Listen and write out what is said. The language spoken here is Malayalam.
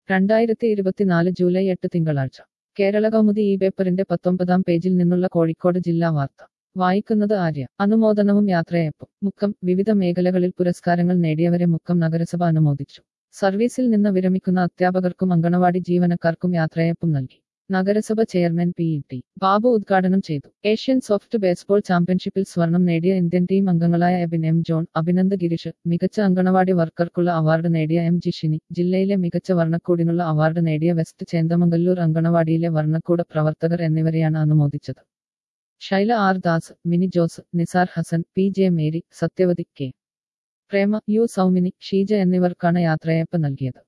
രണ്ടായിരത്തി ഇരുപത്തിനാല് ജൂലൈ എട്ട് തിങ്കളാഴ്ച കേരള കൗമുദി ഈ പേപ്പറിന്റെ പത്തൊമ്പതാം പേജിൽ നിന്നുള്ള കോഴിക്കോട് ജില്ലാ വാർത്ത വായിക്കുന്നത് ആര്യ അനുമോദനവും യാത്രയയപ്പും മുക്കം വിവിധ മേഖലകളിൽ പുരസ്കാരങ്ങൾ നേടിയവരെ മുക്കം നഗരസഭ അനുമോദിച്ചു സർവീസിൽ നിന്ന് വിരമിക്കുന്ന അധ്യാപകർക്കും അങ്കണവാടി ജീവനക്കാർക്കും യാത്രയയപ്പും നൽകി നഗരസഭ chairman P E T Babu ഉദ്ഘാടനം ചെയ്തു ഏഷ്യൻ സോഫ്റ്റ് ബേസ്ബോൾ ചാമ്പ്യൻഷിപ്പിൽ സ്വർണം നേടിയ ഇന്ത്യൻ ടീം അംഗങ്ങളായ എബിൻ എം ജോൺ അഭിനന്ദ് ഗിരീഷ് മികച്ച അങ്കണവാടി വർക്കർക്കുള്ള അവാർഡ് നേടിയ എം ജിഷിനി ജില്ലയിലെ മികച്ച വർണ്ണക്കൂടിനുള്ള അവാർഡ് നേടിയ വെസ്റ്റ് ചേന്ദമംഗല്ലൂർ അങ്കണവാടിയിലെ വർണ്ണക്കൂട പ്രവർത്തകർ എന്നിവരെയാണ് അനുമോദിച്ചത് Shaila R Das Mini Jose Nisar Hasan P J Mary Sathyavathi K Prema U Soumini Sheeja എന്നിവർക്കാണ് യാത്രയയപ്പ് നൽകിയത്